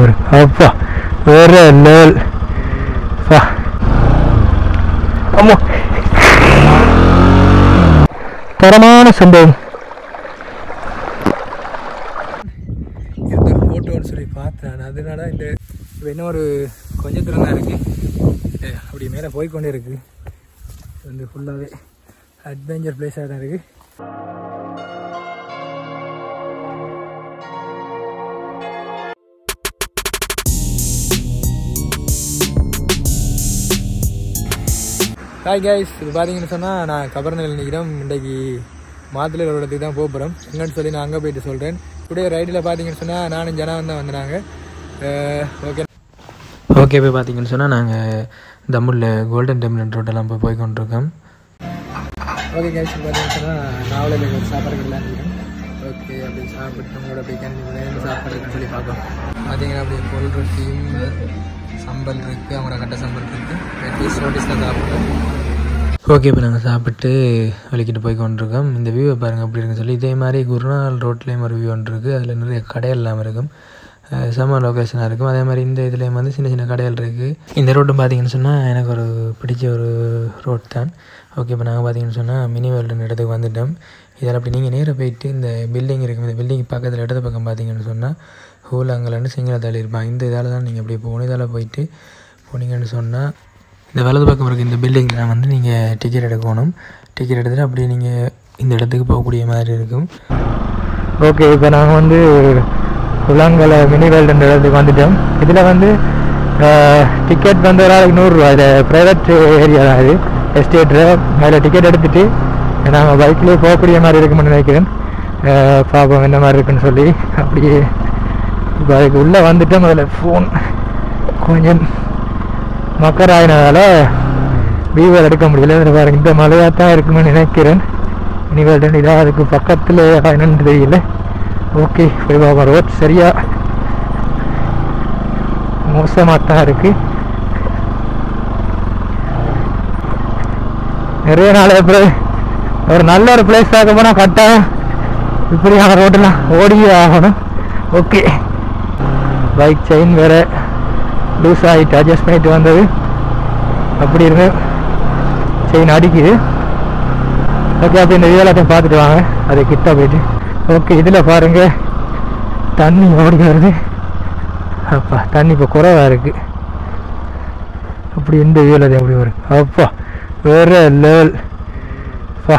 ஒரு அப்பா வேற லெவல் பா ஆமா தரமான சம்பவம் எந்த ஒரு ஃபோட்டோன்னு சொல்லி பார்த்தேன் அதனால இந்த இப்போ என்ன ஒரு கொஞ்சம் தூரம் தான் இருக்கு இது அப்படி மேலே போய்க்கொண்டே இருக்கு இது வந்து ஃபுல்லாகவே அட்வென்ச்சர் பிளேஸாக தான் இருக்கு ஹாய் கைஸ் இது பார்த்தீங்கன்னு சொன்னால் நான் கபர்நிலை நிற்கிறோம் இன்றைக்கு மாத்துல ஒரு இடத்துக்கு தான் போக போகிறோம் எங்கன்னு சொல்லி நான் அங்கே போயிட்டு சொல்கிறேன் இப்படியே ரைடில் பார்த்தீங்கன்னு சொன்னால் நானும் ஜனம் தான் வந்தாங்க ஓகே ஓகே போய் பார்த்தீங்கன்னு சொன்னால் நாங்கள் தம்முள்ள கோல்டன் டெம்பிள் ரோட்டெல்லாம் போய் போய் கொண்டிருக்கோம் ஓகே கைஸ் பார்த்தீங்கன்னு சொன்னால் நாவலில் ஒரு சாப்பாடு கடையில் இருக்கேன் ஓகே அப்படி சாப்பிட்டு உங்களோட போய் கண்டிப்பாக சாப்பாடு இருக்குன்னு சொல்லி பார்ப்போம் பார்த்தீங்கன்னா அப்படி பொருள் ரொட்டியும் சம்பல் இருக்குது அவங்களோட கட்ட சம்பல் இருக்குது வெட்டி ரோட்டிஸ் தான் சாப்பிட்றோம் ஓகே இப்போ நாங்கள் சாப்பிட்டு வலிக்கிட்டு போய் கொண்டிருக்கோம் இந்த வியூவை பாருங்கள் அப்படி இருக்குன்னு சொல்லி இதே மாதிரி குருநாள் ரோட்லேயும் ஒரு வியூ ஒன்று இருக்குது அதில் நிறைய கடைகள் எல்லாம் இருக்கும் அஹ் செம்ம லொக்கேஷனாக இருக்கும் அதே மாதிரி இந்த இதுலேயும் வந்து சின்ன சின்ன கடைகள் இருக்குது இந்த ரோட்டும் பார்த்தீங்கன்னு சொன்னால் எனக்கு ஒரு பிடிச்ச ஒரு ரோட் தான் ஓகே இப்போ நாங்கள் பார்த்தீங்கன்னு சொன்னால் மினி வேர்ல்டுன்னு இடத்துக்கு வந்துட்டோம் இதில் அப்படி நீங்கள் நேராக போயிட்டு இந்த பில்டிங் இருக்கும் இந்த பில்டிங் பக்கத்தில் இடது பக்கம் பார்த்தீங்கன்னு சொன்னால் ஹூலாங்கலன்னு சிங்களத்தாள் இருப்பான் இந்த இதால் தான் நீங்கள் அப்படி போகணும் இதால் போயிட்டு போனீங்கன்னு சொன்னால் இந்த வலது பக்கம் இருக்க இந்த பில்டிங்கில் வந்து நீங்கள் டிக்கெட் எடுக்கணும் டிக்கெட் எடுத்துகிட்டு அப்படியே நீங்கள் இந்த இடத்துக்கு போகக்கூடிய மாதிரி இருக்கும் ஓகே இப்போ நாங்கள் வந்து குளங்கலை மினி வேல்டுன்ற இடத்துக்கு வந்துட்டோம் இதில் வந்து டிக்கெட் வந்து ஒரு ஆளுக்கு நூறுரூவா இதில் ப்ரைவேட் ஏரியா தான் இது எஸ்டேட்டில் அதில் டிக்கெட் எடுத்துகிட்டு நாங்கள் பைக்லேயே போகக்கூடிய மாதிரி இருக்கும்னு நினைக்கிறேன் அஹ் பார்ப்போம் என்ன மாதிரி இருக்குன்னு சொல்லி அப்படியே இப்போ அதுக்கு உள்ளே வந்துட்டோம் அதில் ஃபோன் கொஞ்சம் மக்கர் ஆகினதால வீவர் எடுக்க முடியல இதில் பாருங்க இந்த மலையாக தான் இருக்குன்னு நினைக்கிறேன் இனிமேல் இதாக அதுக்கு பக்கத்தில் என்னன்னு தெரியல ஓகே போய் பார்ப்போம் ரோட் சரியா மோசமாக தான் இருக்கு நிறைய நாள் அப்புறம் ஒரு நல்ல ஒரு பிளேஸ் பார்க்க போனால் கட்டாயம் இப்படியான ரோட்டெல்லாம் ஓடியே ஆகணும் ஓகே பைக் செயின் வேற லூஸ் ஆகிட்டு அட்ஜஸ்ட் பண்ணிட்டு வந்தது அப்படி இருந்து செயின் அடிக்குது ஓகே அப்போ இந்த எல்லாத்தையும் பார்த்துட்டு வாங்க அது கிட்ட போயிட்டு ஓகே இதில் பாருங்க தண்ணி ஓடி வருது அப்பா தண்ணி இப்போ குறைவாக இருக்கு அப்படி இந்த வியூவில் அது எப்படி வரும் அப்பா வேற லெவல் பா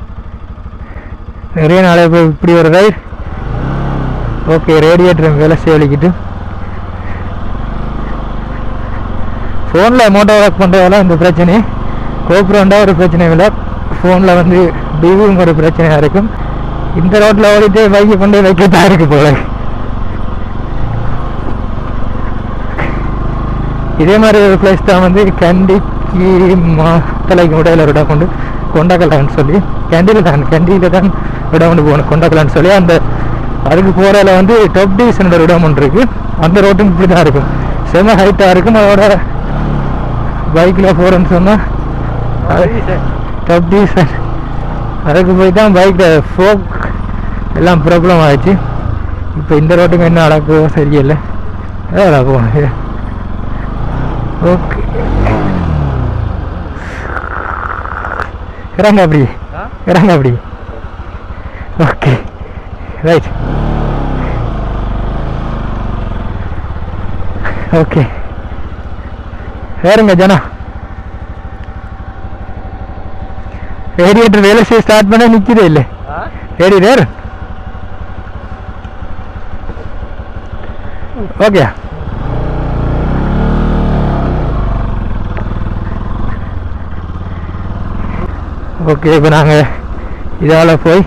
நிறைய நாளே இப்போ இப்படி ஒரு ரைட் ஓகே ரேடியேட்டர் வேலை சேவலிக்கிட்டு ஃபோனில் மோட்டோ ஒர்க் பண்ணுறதெல்லாம் இந்த பிரச்சனை கோபுரம்டா ஒரு பிரச்சனை இல்லை ஃபோனில் வந்து டிவியும் ஒரு பிரச்சனையாக இருக்கும் இந்த ரோட்டில் ஓடிட்டு பைக்கை கொண்டு வைக்கத்தான் இருக்கு போல இதே மாதிரி ஒரு பிளேஸ் தான் வந்து கண்டிக்கு மாத்தலைக்கு உடையில விட கொண்டு கொண்டக்கலான்னு சொல்லி கேண்டியில் தான் கேண்டியில் தான் விட கொண்டு போகணும் கொண்டக்கலான்னு சொல்லி அந்த அதுக்கு போகிறதுல வந்து டொப் டீசன் ஒரு இடம் ஒன்று இருக்கு அந்த ரோட்டும் இப்படி தான் இருக்கும் செம ஹைட்டாக இருக்கும் அதோட பைக்கில் போகிறேன்னு சொன்னால் டப் டீசல் அதுக்கு போய் தான் பைக்கில் ஃபோக் எல்லாம் ப்ராப்ளம் ஆயிடுச்சு இப்போ இந்த ரோட்டுக்கு என்ன நடக்குதோ சரியில்லை ஏதா போகணும் ஓகே இறங்க அப்படி இறங்க அப்படி ஓகே ரைட் ஓகே வேறுங்க ஜனா ரேடியேட்டர் வேலை செய்ய ஸ்டார்ட் பண்ண நிற்குதே இல்லை ரேடியேட்டர் ஓகே ஓகே இப்போ நாங்கள் இதால் போய்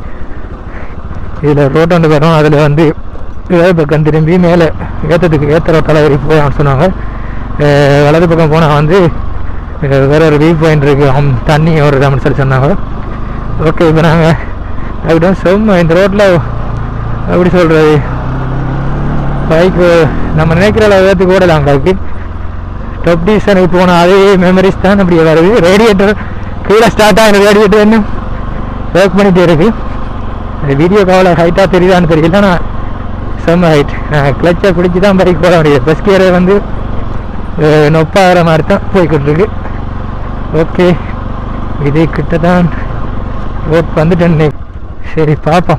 இதில் ரோட் ஒன்று வரோம் அதில் வந்து இடது பக்கம் திரும்பி மேலே ஏற்றத்துக்கு ஏற்ற ரோட்டால் ஏறி போய் சொன்னாங்க அஹ் வலது பக்கம் போனால் வந்து அஹ் வேற ஒரு வியூ பாயிண்ட் இருக்கு ஆம் தண்ணி ஒரு இடம்னு சொல்லி சொன்னாங்க ஓகே இப்போ நாங்கள் அப்படியே செம்ம இந்த ரோட்டில் எப்படி சொல்கிறது பைக்கு நம்ம நினைக்கிற அளவுக்கு ஓடலாம் பைக்கு டொப் டீசனுக்கு போன அதே மெமரிஸ் தான் அப்படி வருது ரேடியேட்டர் கீழே ஸ்டார்ட் ஆகின ரேடியேட்டர் இன்னும் ஒர்க் பண்ணிகிட்டே இருக்கு அது வீடியோ காவில் ஹைட்டாக தெரியுதான்னு தெரியல ஆனால் செம்ம ஹைட் கிளச்சை பிடிச்சி தான் பைக் போட முடியாது ஃபஸ்ட் கியரை வந்து அஹ், நொப்பாகிற மாதிரி தான் போய்கிட்டு இருக்கு ஓகே இது கிட்ட தான் ரோட் வந்துட்டேன் சரி பார்ப்போம்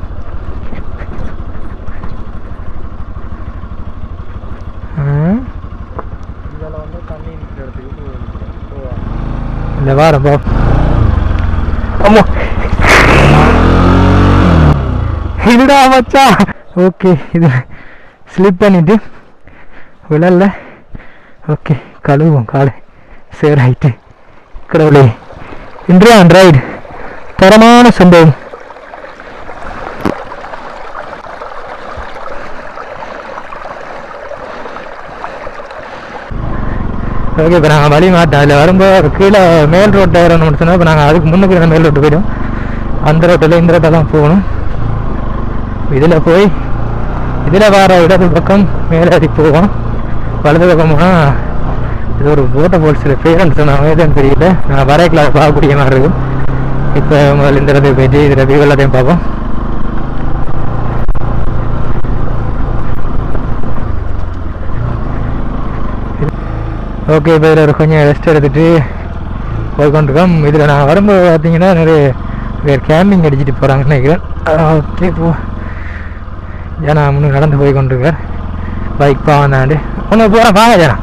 ஆ, இதில் வந்து தண்ணி நிற்கிற இடத்துக்கு இந்த வாரம் பா அம்மா இதுடா மச்சா ஓகே இது ஸ்லிப் பண்ணிட்டு விழல ஓகே கழுவும் காலை சேராயிட்டு கடவுளே இன்றைய ஆண்ட்ராய்டு தரமான சம்பவம் ஓகே இப்போ நாங்கள் வழி மாட்டோம் அதில் வரும்போது கீழே மேல் ரோட்டை வரணும்னு சொன்னால் இப்போ நாங்கள் அதுக்கு முன்னுக்கு இருந்த மேல் ரோட்டு போயிடும் அந்த ரோட்டில் இந்த ரோட்டை தான் போகணும் இதில் போய் இதில் வர இடது பக்கம் மேலே அடி போவோம் வலது பக்கம் போனால் இது ஒரு போட்டை போல்ஸில் பேரண்ட்ஸ் சொன்னாங்க எதுன்னு தெரியல நான் வர கிளாஸ் பார்க்கக்கூடிய மாதிரி இருக்கும் இப்போ முதல்ல இந்த இடத்துக்கு போயிட்டு இதில் வியூ எல்லாத்தையும் பார்ப்போம் ஓகே இப்போ இதில் ஒரு கொஞ்சம் ரெஸ்ட் எடுத்துட்டு போய் கொண்டிருக்கோம் இதில் நான் வரும்போது பார்த்தீங்கன்னா நிறைய பேர் கேம்பிங் அடிச்சுட்டு போகிறாங்கன்னு நினைக்கிறேன் ஓகே போ ஜனா முன்னு நடந்து போய் கொண்டிருக்கார் பைக் பாவந்தாண்டு ஒன்று போகிறேன் வாங்க ஜனா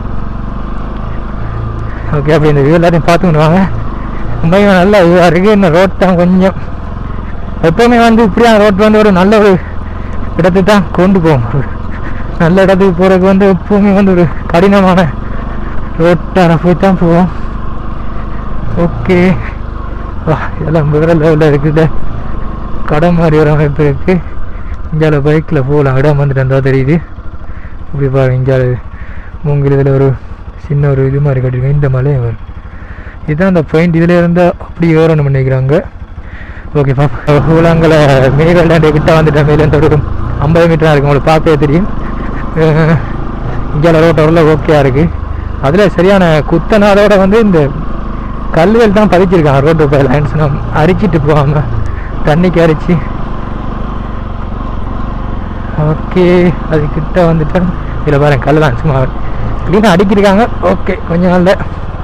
ஓகே அப்படி இந்த வியூ எல்லாத்தையும் பார்த்துக்கிட்டு வாங்க உண்மையாக நல்ல இதுவாக இருக்குது இன்னும் ரோட் தான் கொஞ்சம் எப்போவுமே வந்து இப்படியா ரோட் வந்து ஒரு நல்ல ஒரு இடத்துக்கு தான் கொண்டு போகும் ஒரு நல்ல இடத்துக்கு போகிறதுக்கு வந்து எப்போவுமே வந்து ஒரு கடினமான ரோட்டார போய் தான் போவோம் ஓகே வா இதெல்லாம் வேற லெவலில் இருக்குது கடை மாதிரி ஒரு அமைப்பு இருக்குது இந்தியாவில் பைக்கில் போகலாம் இடம் வந்துட்டு இருந்தா தெரியுது இப்படி பாருங்க இந்தியாவில் மூங்கில் இதில் ஒரு சின்ன ஒரு இது மாதிரி கட்டிருக்கேன் இந்த மலையும் வரும் இதுதான் அந்த பாயிண்ட் இதில் இருந்தால் அப்படி ஏறணும் நினைக்கிறாங்க ஓகே பாப்பா ஊழாங்கலை மேகலாண்டு கிட்ட வந்துட்டேன் மேலேருந்து ஒரு ஐம்பது மீட்டராக இருக்கு உங்களுக்கு பார்க்கவே தெரியும் இந்தியாவில் ரோட் ஓரளவு ஓகேயா இருக்குது அதில் சரியான குத்தனாதோட வந்து இந்த கல்லுகள் தான் பதிச்சிருக்காங்க ரோட்டு போய் லைன்ஸ் நம்ம அரிச்சிட்டு போகாமல் தண்ணிக்கு அரிச்சு ஓகே அது கிட்ட வந்துட்டேன் இதில் பாருங்க கல் தான் சும்மா க்ளீனாக அடிக்கிருக்காங்க ஓகே கொஞ்ச நாளில்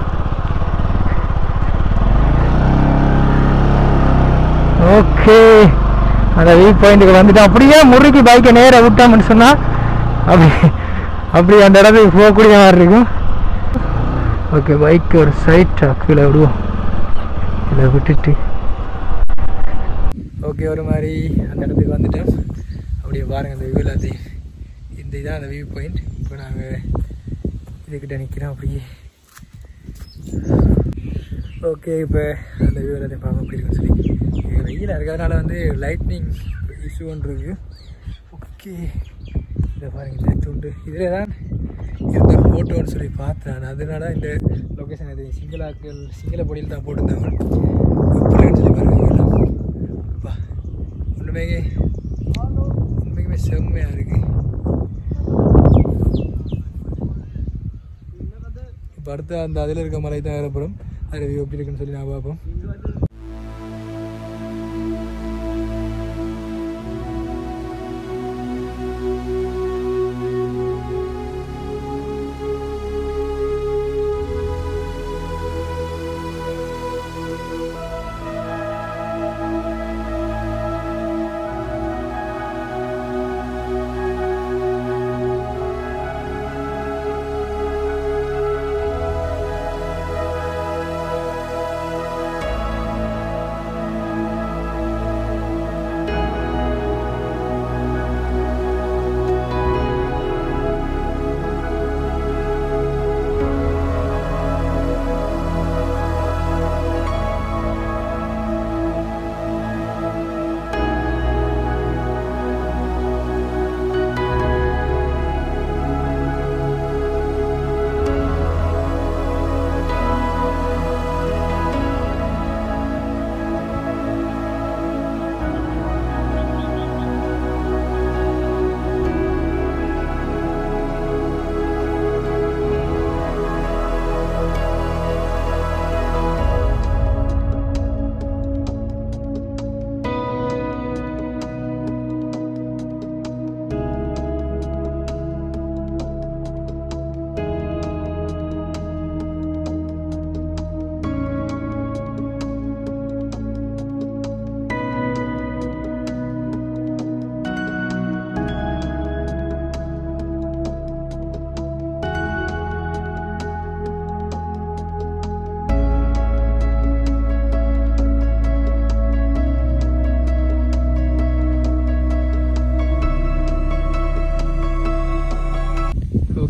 ஓகே அந்த வியூ பாயிண்ட்டுக்கு வந்துட்டு அப்படியே முறுக்கி பைக்கை நேராக விட்டோம்னு சொன்னால் அப்படி அப்படி அந்த இடத்துக்கு போகக்கூடிய மாதிரி இருக்கும் ஓகே பைக் ஒரு சைட்டாக கீழே விடுவோம் இதை விட்டுட்டு ஓகே ஒரு மாதிரி அந்த இடத்துக்கு வந்துட்டோம் அப்படியே பாருங்கள் அந்த வியூ எல்லாத்தையும் இந்த இதான் அந்த வியூ பாயிண்ட் இப்போ நாங்கள் இதுக்கிட்ட நிற்கிறோம் அப்படியே ஓகே இப்போ அந்த வியூ எல்லாத்தையும் பார்க்க அப்படி இருக்குன்னு சொல்லி இங்க வெயிலாக இருக்கிறதுனால வந்து லைட்னிங் இஷ்யூ ஒன்று இருக்குது ஓகே இதை பாருங்க இந்த துண்டு இதில் தான் இருந்த ஒரு ஃபோட்டோன்னு சொல்லி பார்த்தேன் அதனால இந்த லொக்கேஷன் இது சிங்களாக்கள் சிங்கள பொடியில் தான் போட்டிருந்தாங்க எப்படின்னு சொல்லி பாருங்க இதெல்லாம். அப்பா, ஒன்றுமே உண்மைக்குமே செம்மையாக இருக்கு இப்போ அடுத்து அந்த அதில் இருக்க மலை தான் ஏறப்படும் அது எப்படி இருக்குன்னு சொல்லி நான் பார்ப்போம்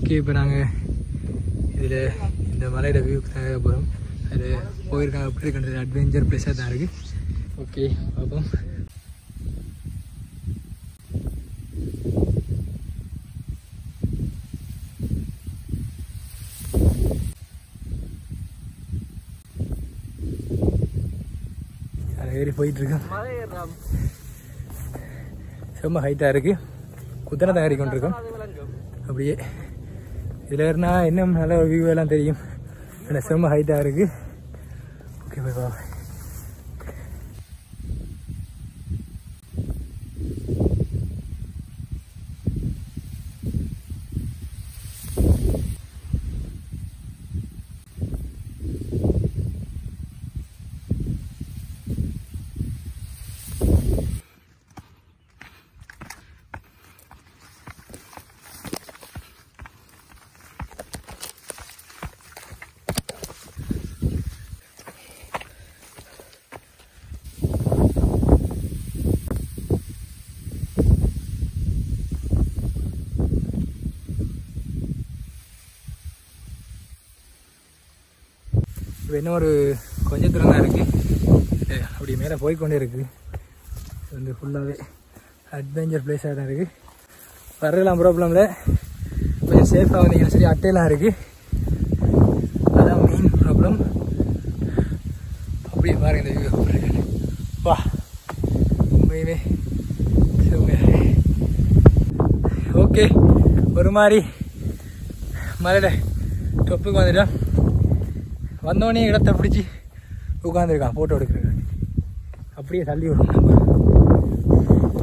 ஓகே இப்போ நாங்கள் இதில் இந்த மலையோட வியூக்கு தான் போகிறோம் அதில் போயிருக்காங்க அப்படி இருக்கின்ற அட்வென்ச்சர் பிளேஸாக தான் இருக்குது ஓகே பார்ப்போம் அது ஏறி போயிட்டுருக்கோம் மலை ஏறாம் செம்ம ஹைட்டாக இருக்குது குதிரை தான் ஏறிக்கொண்டிருக்கோம் அது விளங்கும் அப்படியே இதில் ஏறினா இன்னும் நல்ல ஒரு வியூ எல்லாம் தெரியும் ஆனால் செம்ம ஹைட்டாக இருக்குது ஓகே போய் பாப்பா இப்போ இன்னும் ஒரு கொஞ்ச தூரம் தான் இருக்குது அப்படி மேலே போய்க்கொண்டே இருக்குது இது வந்து ஃபுல்லாகவே அட்வென்ச்சர் பிளேஸாக தான் இருக்குது வரலாம் ப்ராப்ளம் இல்லை கொஞ்சம் சேஃபாக வந்தீங்கன்னா சரி அட்டையெல்லாம் இருக்குது அதான் மெயின் ப்ராப்ளம் அப்படியே பாருங்க இந்த வியூ இருக்கு வா உண்மையுமே ஓகே ஒரு மாதிரி மலையில் டொப்புக்கு வந்துட்டோம் வந்தோடனே இடத்த பிடிச்சி உட்காந்துருக்கான் ஃபோட்டோ எடுக்கிறேன் அப்படியே தள்ளி விடணும் நம்ம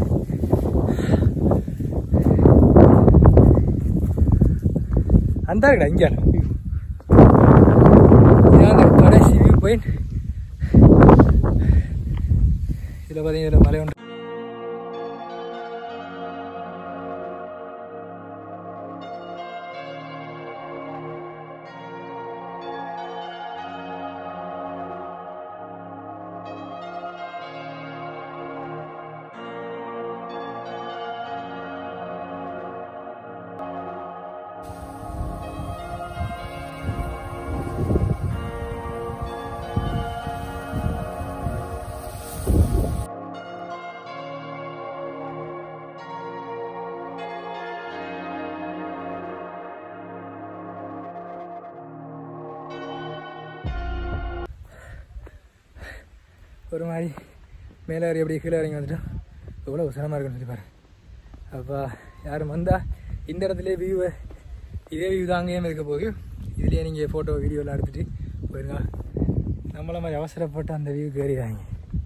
அந்த இருக்கா இங்கே இதான் அந்த கடைசி வியூ பாயிண்ட் இதில் பார்த்தீங்கன்னா மலை ஒன்று ஒரு மாதிரி மேலே ஏறி அப்படியே கீழே இறங்கி வந்துட்டோம் எவ்வளோ சிரமமாக இருக்குன்னு சொல்லி பாரு அப்பா யாரும் வந்தால் இந்த இடத்துல வியூவை இதே வியூ தான் அங்கேயும் இருக்க போகுது இதுலேயே நீங்கள் ஃபோட்டோ வீடியோலாம் எடுத்துகிட்டு போயிருங்க நம்மள மாதிரி அவசரப்பட்டு அந்த வியூக்கு ஏறிடாங்க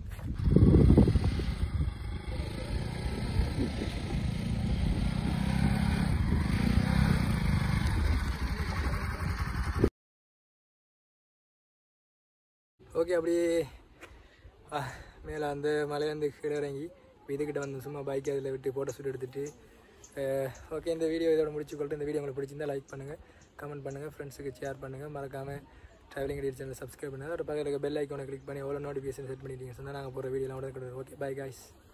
ஓகே அப்படியே மேலே அந்த மலையிலேருந்து கீழே இறங்கி இப்போ இதுக்கிட்ட வந்து சும்மா பைக் அதில் விட்டு ஃபோட்டோ ஷூட் எடுத்துட்டு ஓகே இந்த வீடியோ இதோட முடிச்சு கொள்ட்டு இந்த வீடியோ உங்களுக்கு பிடிச்சிருந்தா லைக் பண்ணுங்கள் கமெண்ட் பண்ணுங்கள் ஃப்ரெண்ட்ஸுக்கு ஷேர் பண்ணுங்கள் மறக்காமல் ட்ராவலிங் டீல் சேனல் சப்ஸ்கிரைப் பண்ணுங்கள் அதோட பக்கத்தில் இருக்க பெல் ஐக்கானை கிளிக் பண்ணி எவ்வளோ நோட்டிஃபிகேஷன் செட் பண்ணிட்டீங்க சொன்னால் நாங்கள் போகிற வீடியோலாம் உடனே ஓகே பை காய்ஸ்